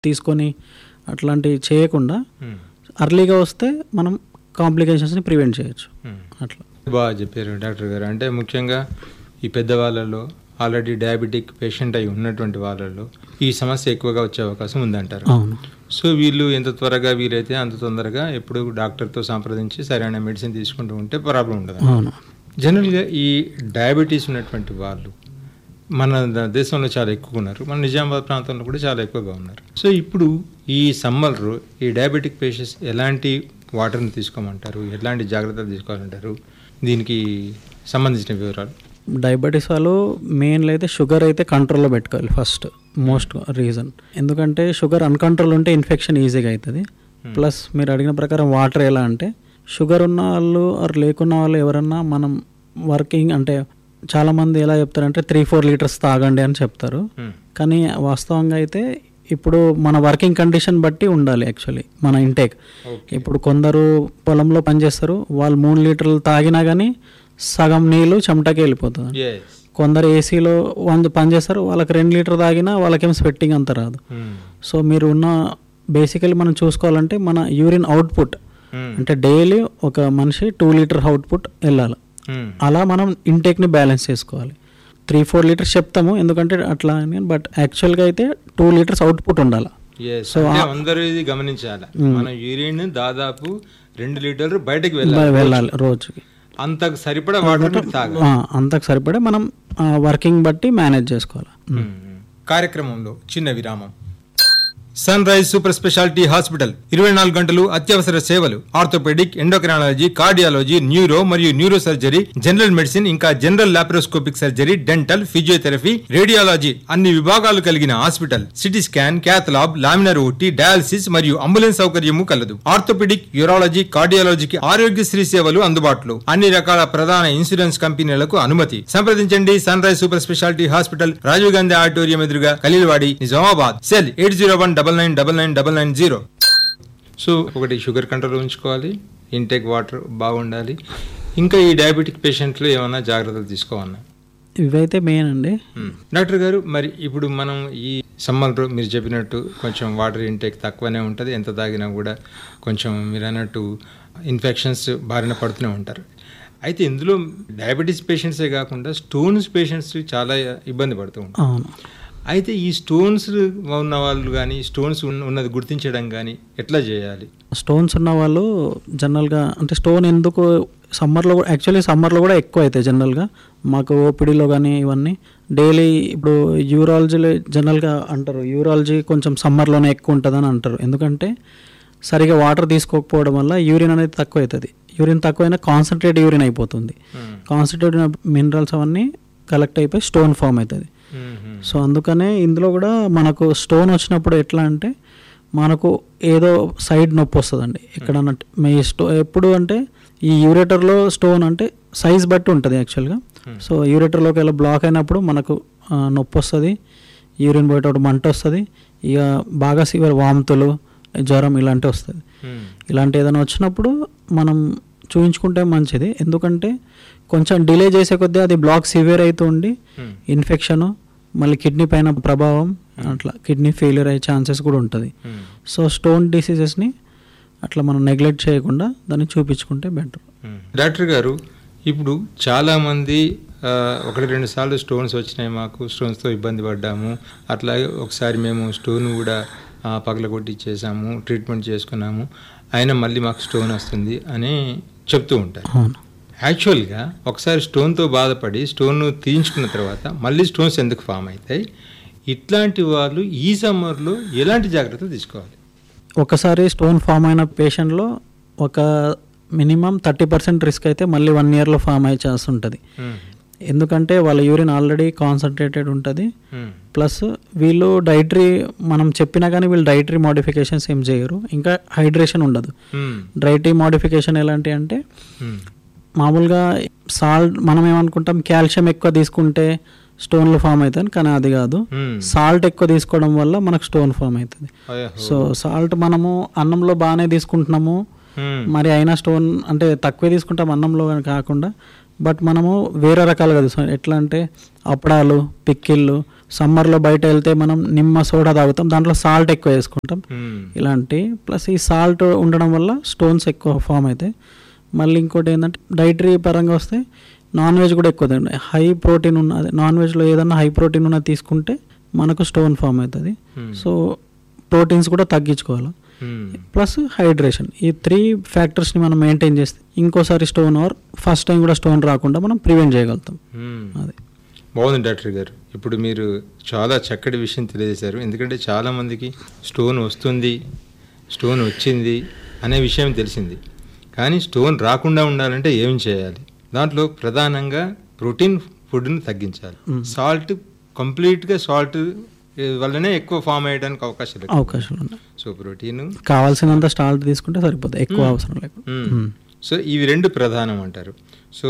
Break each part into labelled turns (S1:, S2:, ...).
S1: తీసుకొని అట్లాంటివి చేయకుండా
S2: ఉమ్,
S1: అర్లీగా వస్తే మనం కాంప్లికేషన్స్ని ప్రివెంట్ చేయొచ్చు
S2: ఉమ్.
S1: అట్లా
S2: బాగా చెప్పారు డాక్టర్ గారు అంటే ముఖ్యంగా ఈ పెద్దవాళ్ళలో ఆల్రెడీ డయాబెటిక్ పేషెంట్ అయి ఉన్నటువంటి వాళ్ళలో ఈ సమస్య ఎక్కువగా వచ్చే అవకాశం ఉందంటారు
S1: అవును
S2: సో వీళ్ళు ఎంత త్వరగా వీలైతే అంత తొందరగా ఎప్పుడు డాక్టర్తో సంప్రదించి సరైన మెడిసిన్ తీసుకుంటూ ఉంటే ప్రాబ్లం ఉండదు
S1: అవును
S2: జనరల్గా ఈ డయాబెటీస్ ఉన్నటువంటి వాళ్ళు మన ద- దేశంలో చాలా ఎక్కువ ఉన్నారు మన నిజామాబాద్ ప్రాంతంలో కూడా చాలా ఎక్కువగా ఉన్నారు సో ఇప్పుడు ఈ సమ్మర్లో ఈ డయాబెటిక్ పేషెంట్స్ ఎలాంటి వాటర్ని తీసుకోమంటారు ఎలాంటి జాగ్రత్తలు తీసుకోవాలంటారు దీనికి సంబంధించిన వివరాలు
S1: డయాబెటీస్ వాళ్ళు మెయిన్లో అయితే షుగర్ అయితే కంట్రోల్లో పెట్టుకోవాలి ఫస్ట్ మోస్ట్ రీజన్ ఎందుకంటే షుగర్ అన్కంట్రోల్ ఉంటే ఇన్ఫెక్షన్ ఈజీగా అవుతుంది ప్లస్ మీరు అడిగిన ప్రకారం వాటర్ ఎలా అంటే షుగర్ ఉన్న వాళ్ళు ఆర్ లేకున్న వాళ్ళు ఎవరన్నా మనం వర్కింగ్ అంటే చాలామంది ఎలా చెప్తారంటే త్రీ ఫోర్ లీటర్స్ తాగండి అని చెప్తారు
S2: మ్మ్.
S1: కానీ వాస్తవంగా అయితే ఇప్పుడు మన వర్కింగ్ కండిషన్ బట్టి ఉండాలి యాక్చువల్లీ మన ఇంటేక్
S2: ఓకే
S1: ఇప్పుడు కొందరు పొలంలో పనిచేస్తారు వాళ్ళు మూడు లీటర్లు తాగినా కానీ సగం నీళ్ళు చెమటకే వెళ్ళిపోతుంది
S2: Yes.
S1: కొందరు ఏసీలో వంద పనిచేస్తారు వాళ్ళకి రెండు లీటర్ తాగినా వాళ్ళకేం స్వెట్టింగ్ అంత రాదు
S2: మ్మ్.
S1: సో మీరు ఉన్న బేసికలీ మనం చూసుకోవాలంటే మన యూరిన్ అవుట్పుట్
S2: మ్మ్.
S1: అంటే డైలీ ఒక మనిషి టూ లీటర్ అవుట్పుట్ వెళ్ళాలి
S2: మ్మ్.
S1: అలా మనం ఇంటేక్ని బ్యాలెన్స్ చేసుకోవాలి త్రీ ఫోర్ లీటర్స్ చెప్తాము ఎందుకంటే అట్లా అని బట్ యాక్చువల్గా అయితే టూ లీటర్స్ అవుట్పుట్ ఉండాలి
S2: Yes.
S1: So,
S2: అంటే
S1: ఆ-
S2: అందరూ ఇది గమనించాలి
S1: మ్మ్.
S2: మన యూరిన్ దాదాపు రెండు లీటర్లు బయటకు వెళ్ళాలి
S1: వెళ్ళాలి రోజుకి
S2: అంతకు సరిపడా వాటర్ మీరు తాగాలి
S1: ఆ, అంతకు సరిపడే మనం వర్కింగ్ బట్టి మేనేజ్ చేసుకోవాలి
S2: మ్మ్. కార్యక్రమంలో చిన్న విరామం Sunrise super speciality hospital ఇరవై నాలుగు గంటలు అత్యవసర సేవలు ఆర్థోపెడిక్ ఎండోక్రాలజీ కార్డియాలజీ న్యూరో మరియు న్యూరో సర్జరీ జనరల్ మెడిసిన్ ఇంకా general laparoscopic surgery dental physiotherapy radiology అన్ని విభాగాలు కలిగిన hospital CT scan cath lab laminar OT dialysis మరియు అంబులెన్స్ సౌకర్యము కలదు ఆర్థోపెడిక్ యూరాలజీ కార్డియాలజీకి ఆరోగ్యశ్రీ సేవలు అందుబాటులో అన్ని రకాల ప్రధాన ఇన్సూరెన్స్ కంపెనీలకు అనుమతి సంప్రదించండి Sunrise super speciality hospital Rajiv Gandhi auditorium ఎదురుగా Khaleelwadi Nizamabad cell eight zero one double nine double nine double nine zero so ఒకటి షుగర్ కంట్రోల్ ఉంచుకోవాలి ఇంటేక్ వాటర్ బాగుండాలి ఇంకా ఈ డయాబెటిక్ పేషెంట్లు ఏమైనా జాగ్రత్తలు తీసుకోవాలన్నా
S1: ఇవైతే మెయిన్ అండి
S2: మ్మ్. డాక్టర్ గారు మరి ఇప్పుడు మనం ఈ సమ్మర్లో మీరు చెప్పినట్టు కొంచెం వాటర్ ఇంటేక్ తక్కువనే ఉంటుంది ఎంత తాగినా కూడా కొంచెం మీరు అన్నట్టు ఇన్ఫెక్షన్స్ బారిన పడుతూనే ఉంటారు అయితే ఇందులో డయాబెటీస్ పేషెంట్సే కాకుండా స్టోన్స్ పేషెంట్స్ చాలా ఇబ్బంది పడుతూ ఉంటారు
S1: అవును
S2: అయితే ఈ స్టోన్స్ ఉన్న వాళ్ళు కానీ స్టోన్స్ ఉన్నది గుర్తించడం కానీ ఎట్లా చేయాలి
S1: స్టోన్స్ ఉన్న వాళ్ళు జనరల్గా అంటే స్టోన్ ఎందుకు సమ్మర్లో యాక్చువల్లీ సమ్మర్లో కూడా ఎక్కువ అవుతాయి జనరల్గా మాకు ఓపీడీలో కానీ ఇవన్నీ డైలీ ఇప్పుడు యూరాలజీలో జనరల్గా అంటారు యూరాలజీ కొంచెం సమ్మర్లోనే ఎక్కువ ఉంటుందని అంటారు ఎందుకంటే సరిగా వాటర్ తీసుకోకపోవడం వల్ల యూరిన్ అనేది తక్కువ అవుతుంది యూరిన్ తక్కువైనా కాన్సన్ట్రేట్ యూరిన్ అయిపోతుంది కాన్సన్ట్రేట్ మినరల్స్ అవన్నీ కలెక్ట్ అయిపోయి స్టోన్ ఫామ్ అవుతుంది సో అందుకనే ఇందులో కూడా మనకు స్టోన్ వచ్చినప్పుడు ఎట్లా అంటే మనకు ఏదో సైడ్ నొప్పి వస్తుందండి ఎక్కడన్నా మీ స్టో ఎప్పుడు అంటే ఈ యూరేటర్లో స్టోన్ అంటే సైజ్ బట్టి ఉంటుంది యాక్చువల్గా సో యూరేటర్లోకి వెళ్ళి బ్లాక్ అయినప్పుడు మనకు ఆ, నొప్పి వస్తుంది యూరిన్ పోయేటప్పుడు మంట వస్తుంది ఇక బాగా సివియర్ వాంతులు జ్వరం ఇలాంటివి వస్తుంది ఇలాంటి ఏదైనా వచ్చినప్పుడు మనం చూయించుకుంటే మంచిది ఎందుకంటే కొంచెం డిలే చేసే కొద్దీ అది బ్లాక్ సివియర్ అవుతూ ఉండి ఇన్ఫెక్షన్ మళ్ళీ కిడ్నీ పైన ప్రభావం అట్లా కిడ్నీ ఫెయిల్యూర్ అయ్యే ఛాన్సెస్ కూడా ఉంటుంది సో స్టోన్ డిసీజెస్ని అట్లా మనం నెగ్లెక్ట్ చేయకుండా దాన్ని చూపించుకుంటే బెటర్
S2: డాక్టర్ గారు ఇప్పుడు చాలామంది ఆ, ఒకటి రెండు సార్లు స్టోన్స్ వచ్చినాయి మాకు స్టోన్స్తో ఇబ్బంది పడ్డాము అట్లాగే ఒకసారి మేము స్టోన్ కూడా ఆ, పగలగొట్టి ఇచ్చేసాము ట్రీట్మెంట్ చేసుకున్నాము అయినా మళ్ళీ మాకు స్టోన్ వస్తుంది అని చెప్తూ ఉంటారు
S1: అవును
S2: యాక్చువల్గా ఒకసారి స్టోన్తో బాధపడి స్టోన్ తీయించుకున్న తర్వాత మళ్ళీ స్టోన్స్ ఎందుకు ఫామ్ అవుతాయి ఇట్లాంటి వాళ్ళు ఈ సమ్మర్లో ఎలాంటి జాగ్రత్తలు తీసుకోవాలి
S1: ఒకసారి స్టోన్ ఫామ్ అయిన పేషెంట్లో ఒక మినిమం థర్టీ పర్సెంట్ రిస్క్ అయితే మళ్ళీ వన్ ఇయర్లో ఫామ్ అయ్యే ఛాన్స్ ఉంటుంది ఎందుకంటే వాళ్ళ యూరిన్ ఆల్రెడీ కాన్సన్ట్రేటెడ్ ఉంటుంది ప్లస్ వీళ్ళు డైటరీ మనం చెప్పినా కానీ వీళ్ళు డైటరీ మోడిఫికేషన్స్ ఏం చేయరు ఇంకా హైడ్రేషన్ ఉండదు డైటరీ మోడిఫికేషన్ ఎలాంటి అంటే మామూలుగా సాల్ట్ మనం ఏమనుకుంటాం కాల్షియం ఎక్కువ తీసుకుంటే స్టోన్లు ఫామ్ అవుతాయి కానీ అది కాదు సాల్ట్ ఎక్కువ తీసుకోవడం వల్ల మనకు స్టోన్ ఫామ్ అవుతుంది సో సాల్ట్ మనము అన్నంలో బాగానే తీసుకుంటున్నాము మరి అయినా స్టోన్ అంటే తక్కువే తీసుకుంటాం అన్నంలో కానీ కాకుండా బట్ మనము వేరే రకాలుగా చూస్తాం ఎట్లా అంటే అప్పడాలు పిక్కిళ్ళు సమ్మర్లో బయట వెళ్తే మనం నిమ్మ సోడా తాగుతాం దాంట్లో సాల్ట్ ఎక్కువ వేసుకుంటాం
S2: మ్మ్.
S1: ఇలాంటి ప్లస్ ఈ సాల్ట్ ఉండడం వల్ల స్టోన్స్ ఎక్కువ ఫామ్ అవుతాయి మళ్ళీ ఇంకోటి ఏంటంటే డైటరీ పరంగా వస్తే నాన్ వెజ్ కూడా ఎక్కువ తినండి హై ప్రోటీన్ ఉన్న అదే నాన్ వెజ్లో ఏదన్నా హై ప్రోటీన్ ఉన్న తీసుకుంటే మనకు స్టోన్ ఫామ్ అవుతుంది
S2: మ్మ్.
S1: సో ప్రోటీన్స్ కూడా తగ్గించుకోవాలి
S2: మ్మ్.
S1: ప్లస్ హైడ్రేషన్ ఈ త్రీ ఫ్యాక్టర్స్ని మనం మెయింటైన్ చేస్తే ఇంకోసారి స్టోన్ ఆర్ ఫస్ట్ టైం కూడా స్టోన్ రాకుండా మనం ప్రివెంట్ చేయగలుగుతాం
S2: మ్మ్.
S1: అది
S2: బాగుంది డాక్టర్ గారు ఇప్పుడు మీరు చాలా చక్కటి విషయం తెలియజేశారు ఎందుకంటే చాలా మందికి స్టోన్ వస్తుంది స్టోన్ వచ్చింది అనే విషయం తెలిసింది కానీ స్టోన్ రాకుండా ఉండాలంటే ఏం చేయాలి దాంట్లో ప్రధానంగా ప్రోటీన్ ఫుడ్ని తగ్గించాలి
S1: మ్మ్.
S2: సాల్ట్ కంప్లీట్గా సాల్ట్ వల్లనే ఎక్కువ ఫామ్ అయ్యడానికి అవకాశాలు ఎక్కువ.
S1: అవకాశాలు ఉన్నాయి
S2: సో ప్రోటీన్
S1: కావాల్సినంత స్టాల్ట్ తీసుకుంటే సరిపోతుంది ఎక్కువ అవసరం లేకుండా మ్మ్.
S2: సో ఇవి రెండు ప్రధానం అంటారు సో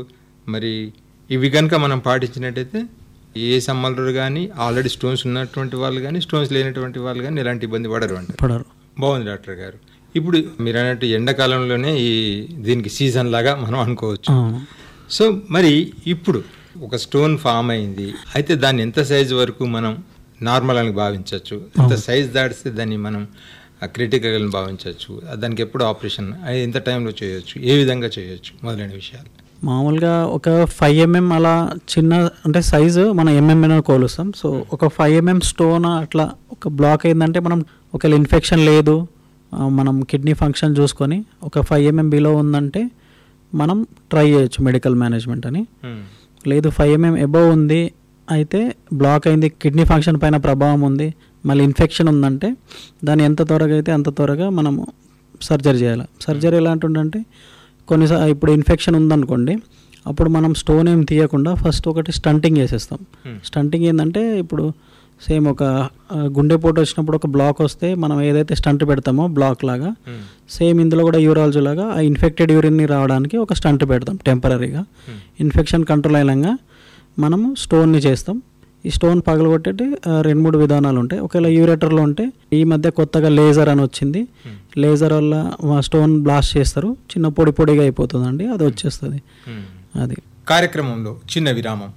S2: మరి ఇవి కనుక మనం పాటించినట్టయితే ఏ సమ్మర్లు కానీ ఆల్రెడీ స్టోన్స్ ఉన్నటువంటి వాళ్ళు కానీ స్టోన్స్ లేనటువంటి వాళ్ళు కానీ ఎలాంటి ఇబ్బంది పడరు అంటారు
S1: పడరు
S2: బాగుంది డాక్టర్ గారు ఇప్పుడు మీరు అన్నట్టు ఎండాకాలంలోనే ఈ దీనికి సీజన్ లాగా మనం అనుకోవచ్చు
S1: అవును
S2: సో మరి ఇప్పుడు ఒక స్టోన్ ఫామ్ అయింది అయితే దాన్ని ఎంత సైజు వరకు మనం నార్మల్ అని భావించవచ్చు ఎంత సైజ్ దాటిస్తే దాన్ని మనం క్రిటికల్ అని భావించవచ్చు దానికి ఎప్పుడు ఆపరేషన్ అది ఎంత టైంలో చేయొచ్చు ఏ విధంగా చేయొచ్చు మొదలైన విషయాలు
S1: మామూలుగా ఒక ఫైవ్ ఎంఎం అలా చిన్న అంటే సైజు మనం ఎంఎంఎన్ కోలుస్తాం సో ఒక ఫైవ్ ఎంఎం స్టోన్ అట్లా ఒక బ్లాక్ అయిందంటే మనం ఒకవేళ ఇన్ఫెక్షన్ లేదు ఆ, మనం కిడ్నీ ఫంక్షన్ చూసుకొని ఒక ఫైవ్ ఎంఎం బిలో ఉందంటే మనం ట్రై చేయొచ్చు మెడికల్ మేనేజ్మెంట్ అని
S2: మ్మ్.
S1: లేదు ఫైవ్ ఎంఎం ఎబవ్ ఉంది అయితే బ్లాక్ అయింది కిడ్నీ ఫంక్షన్ పైన ప్రభావం ఉంది మళ్ళీ ఇన్ఫెక్షన్ ఉందంటే దాన్ని ఎంత త్వరగా అయితే అంత త్వరగా మనము సర్జరీ చేయాలి సర్జరీ ఎలాంటి ఉందంటే కొన్నిసార్లు ఇప్పుడు ఇన్ఫెక్షన్ ఉందనుకోండి అప్పుడు మనం స్టోన్ ఏం తీయకుండా ఫస్ట్ ఒకటి స్టంటింగ్ చేసేస్తాం
S2: మ్మ్.
S1: స్టంటింగ్ ఏంటంటే ఇప్పుడు సేమ్ ఒక ఆ, గుండెపోటు వచ్చినప్పుడు ఒక బ్లాక్ వస్తే మనం ఏదైతే స్టంట్ పెడతామో బ్లాక్ లాగా
S2: మ్మ్.
S1: సేమ్ ఇందులో కూడా యూరాలజీ లాగా ఆ ఇన్ఫెక్టెడ్ యూరిన్ని రావడానికి ఒక స్టంట్ పెడతాం టెంపరీగా
S2: మ్మ్.
S1: ఇన్ఫెక్షన్ కంట్రోల్ అయినాక మనము స్టోన్ని చేస్తాం ఈ స్టోన్ పగలగొట్టేటి ఆ, రెండు మూడు విధానాలు ఉంటాయి ఒకవేళ యూరేటర్లో ఉంటే ఈ మధ్య కొత్తగా లేజర్ అని వచ్చింది
S2: మ్మ్.
S1: లేజర్ వల్ల ఆ స్టోన్ బ్లాస్ట్ చేస్తారు చిన్న పొడి పొడిగా అయిపోతుందండి అది వచ్చేస్తుంది
S2: మ్మ్.
S1: అది
S2: కార్యక్రమంలో చిన్న విరామం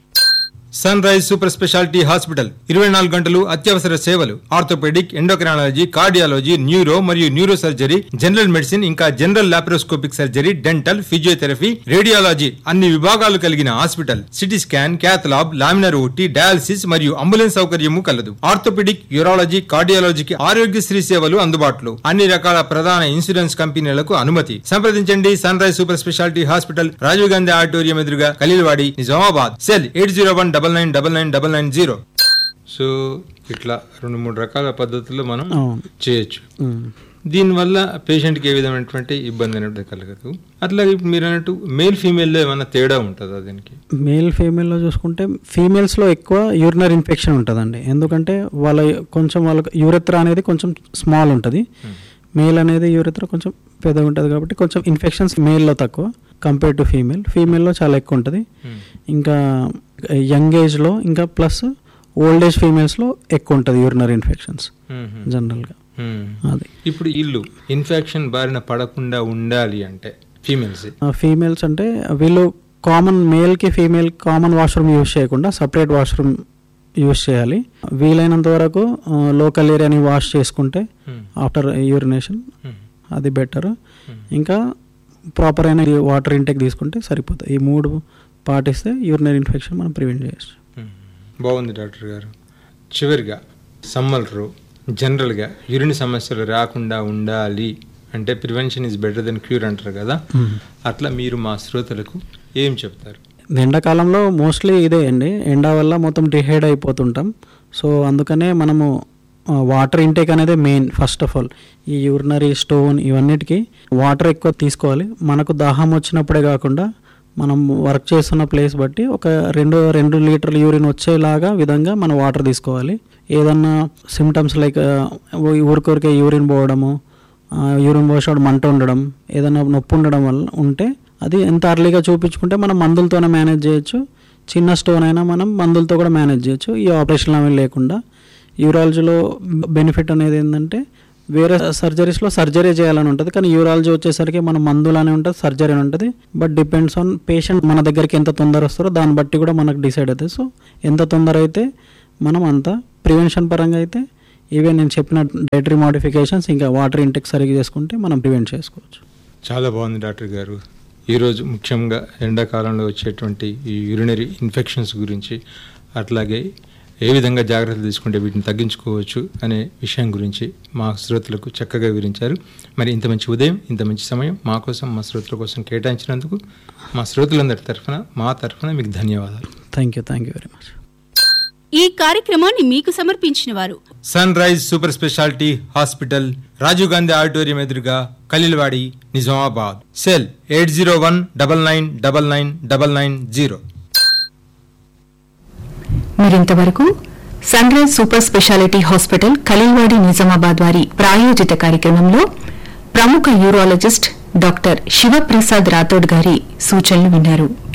S2: Sunrise super speciality hospital ఇరవై నాలుగు గంటలు అత్యవసర సేవలు ఆర్థోపెడిక్ ఎండోక్రాలజీ కార్డియాలజీ న్యూరో మరియు న్యూరో సర్జరీ జనరల్ మెడిసిన్ ఇంకా general laparoscopic surgery dental physiotherapy radiology అన్ని విభాగాలు కలిగిన hospital CT scan cath lab laminar OT dialysis మరియు అంబులెన్స్ సౌకర్యము కలదు ఆర్థోపెడిక్ యూరాలజీ కార్డియాలజీకి ఆరోగ్యశ్రీ సేవలు అందుబాటులో అన్ని రకాల ప్రధాన ఇన్సూరెన్స్ కంపెనీలకు అనుమతి సంప్రదించండి Sunrise super speciality hospital Rajiv Gandhi auditorium ఎదురుగా Khaleelwadi Nizamabad cell eight zero one double nine double nine double nine zero so ఇట్లా రెండు మూడు రకాల పద్ధతుల్లో మనం
S1: అవును
S2: చేయొచ్చు
S1: ఉమ్.
S2: దీనివల్ల పేషెంట్కి ఏ విధమైనటువంటి ఇబ్బంది అనేది కలగదు అట్లాగే ఇప్పుడు మీరు అన్నట్టు మేల్ ఫీమేల్లో ఏమైనా తేడా ఉంటుందా దీనికి
S1: మేల్ ఫీమేల్లో చూసుకుంటే ఫీమేల్స్లో ఎక్కువ యూరినరీ ఇన్ఫెక్షన్ ఉంటుందండి ఎందుకంటే వాళ్ళ కొంచెం వాళ్ళ యూరెత్ర అనేది కొంచెం స్మాల్ ఉంటుంది మేల్ అనేది యూరెత్ర కొంచెం పెద్దగా ఉంటుంది కాబట్టి కొంచెం ఇన్ఫెక్షన్స్ మేల్లో తక్కువ కంపేర్ టు ఫీమేల్ ఫీమేల్లో చాలా ఎక్కువ ఉంటుంది ఇంకా యంగ్ ఏజ్లో ఇంకా ప్లస్ ఓల్డ్ ఏజ్ ఫీమేల్స్లో ఎక్కువ ఉంటుంది యూరినరీ ఇన్ఫెక్షన్స్ జనరల్గా అది
S2: ఇప్పుడు ఇల్లు ఇన్ఫెక్షన్ బారిన పడకుండా ఉండాలి అంటే ఫీమేల్స్
S1: ఫీమేల్స్ అంటే వీళ్ళు కామన్ మేల్కి ఫీమేల్ కామన్ వాష్రూమ్ యూజ్ చేయకుండా సపరేట్ వాష్రూమ్ యూజ్ చేయాలి వీలైనంత వరకు లోకల్ ఏరియాని వాష్ చేసుకుంటే ఆఫ్టర్ యూరినేషన్ అది బెటర్ ఇంకా ప్రాపర్ అయిన వాటర్ ఇంటేక్ తీసుకుంటే సరిపోతుంది ఈ మూడు పాటిస్తే యూరినరీ ఇన్ఫెక్షన్ మనం ప్రివెంట్ చేయొచ్చు
S2: బాగుంది డాక్టర్ గారు చివరిగా సమ్మర్లో జనరల్గా యూరిన్ సమస్యలు రాకుండా ఉండాలి అంటే prevention is better than cure అంటారు కదా అట్లా మీరు మా శ్రోతలకు ఏం చెప్తారు
S1: ఎండాకాలంలో మోస్ట్లీ ఇదే అండి ఎండ వల్ల మొత్తం డిహైడ్ అయిపోతుంటాం సో అందుకనే మనము వాటర్ ఇంటేక్ అనేది మెయిన్ ఫస్ట్ ఆఫ్ ఆల్ ఈ యూరినరీ స్టోన్ ఇవన్నిటికీ వాటర్ ఎక్కువ తీసుకోవాలి మనకు దాహం వచ్చినప్పుడే కాకుండా మనం వర్క్ చేస్తున్న ప్లేస్ బట్టి ఒక రెండు రెండు లీటర్ల యూరిన్ వచ్చేలాగా విధంగా మనం వాటర్ తీసుకోవాలి ఏదన్నా సిమ్టమ్స్ లైక్ ఊరికొరికే యూరిన్ పోవడము యూరిన్ పోసినప్పుడు మంట ఉండడం ఏదైనా నొప్పి ఉండడం వల్ల ఉంటే అది ఎంత అర్లీగా చూపించుకుంటే మనం మందులతోనే మేనేజ్ చేయొచ్చు చిన్న స్టోన్ అయినా మనం మందులతో కూడా మేనేజ్ చేయొచ్చు ఈ ఆపరేషన్ అవి లేకుండా యూరాలజీలో బెనిఫిట్ అనేది ఏంటంటే వేరే సర్జరీస్లో సర్జరీ చేయాలని ఉంటుంది కానీ యూరాలజీ వచ్చేసరికి మన మందులనే ఉంటుంది సర్జరీ అని ఉంటుంది బట్ డిపెండ్స్ ఆన్ పేషెంట్ మన దగ్గరికి ఎంత తొందర వస్తారో దాన్ని బట్టి కూడా మనకు డిసైడ్ అవుతుంది సో ఎంత తొందర అయితే మనం అంత ప్రివెన్షన్ పరంగా అయితే ఈవెన్ నేను చెప్పిన డైటరీ మోడిఫికేషన్స్ ఇంకా వాటర్ ఇంటెక్ సరిగ్గా చేసుకుంటే మనం ప్రివెంట్ చేసుకోవచ్చు
S2: చాలా బాగుంది డాక్టర్ గారు ఈరోజు ముఖ్యంగా ఎండాకాలంలో వచ్చేటువంటి ఈ యూరినరీ ఇన్ఫెక్షన్స్ గురించి అట్లాగే ఏ విధంగా జాగ్రత్తలు తీసుకుంటే వీటిని తగ్గించుకోవచ్చు అనే విషయం గురించి మా శ్రోతలకు చక్కగా వివరించారు మరి ఇంత మంచి ఉదయం ఇంత మంచి సమయం మా కోసం మా శ్రోతల కోసం కేటాయించినందుకు మా శ్రోతలందరి తరఫున మా తరఫున మీకు ధన్యవాదాలు
S1: thank you thank you very much
S3: ఈ కార్యక్రమాన్ని మీకు సమర్పించిన వారు
S2: Sunrise super speciality hospital Rajiv Gandhi auditorium ఎదురుగా Khaleelwadi Nizamabad cell eight zero one double nine double nine double nine zero
S4: మీరింతవరకు Sunrise super speciality hospital Khaleelwadi Nizamabad వారి ప్రాయోజిత కార్యక్రమంలో ప్రముఖ యూరాలజిస్ట్ డాక్టర్ శివప్రసాద్ రాథోడ్ గారి సూచనలు విన్నారు